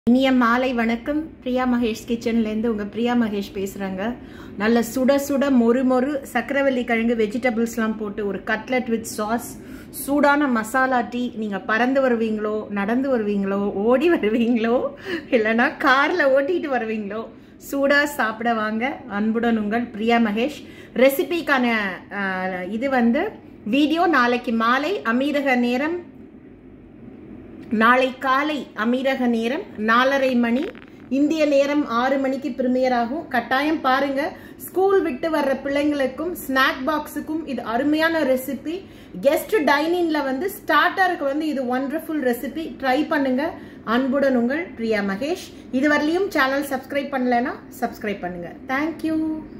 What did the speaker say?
இனிய மாலை வணக்கம் பிரியா மகேஷ் கிச்சன்லேருந்து உங்கள் பிரியா மகேஷ் பேசுகிறாங்க நல்ல சுட சுட மொறு மொறு சக்கரவள்ளி கிழங்கு வெஜிடபிள்ஸ்லாம் போட்டு ஒரு கட்லெட் வித் சாஸ் சூடான மசாலா டீ நீங்கள் பறந்து வருவீங்களோ நடந்து வருவீங்களோ ஓடி வருவீங்களோ இல்லைன்னா காரில் ஓட்டிகிட்டு வருவீங்களோ சூடாக சாப்பிட வாங்க அன்புடன் உங்கள் பிரியா மகேஷ் ரெசிபிக்கான அஹ், இது வந்து வீடியோ நாளைக்கு மாலை அமீரக நேரம் நாளை காலை அமீரக நேரம் நாலரை மணி இந்திய நேரம் ஆறு மணிக்கு பிரீமியர் ஆகும் கட்டாயம் பாருங்க ஸ்கூல் விட்டு வர்ற பிள்ளைங்களுக்கும் ஸ்நாக் பாக்ஸுக்கும் இது அருமையான ரெசிபி கெஸ்ட் டைனிங்ல வந்து ஸ்டார்டருக்கு வந்து இது ஒண்டர்ஃபுல் ரெசிபி ட்ரை பண்ணுங்க அன்புடன் உங்கள் பிரியா மகேஷ் இதுவரையிலையும் சேனல் சப்ஸ்கிரைப் பண்ணலைன்னா சப்ஸ்கிரைப் பண்ணுங்க தேங்க்யூ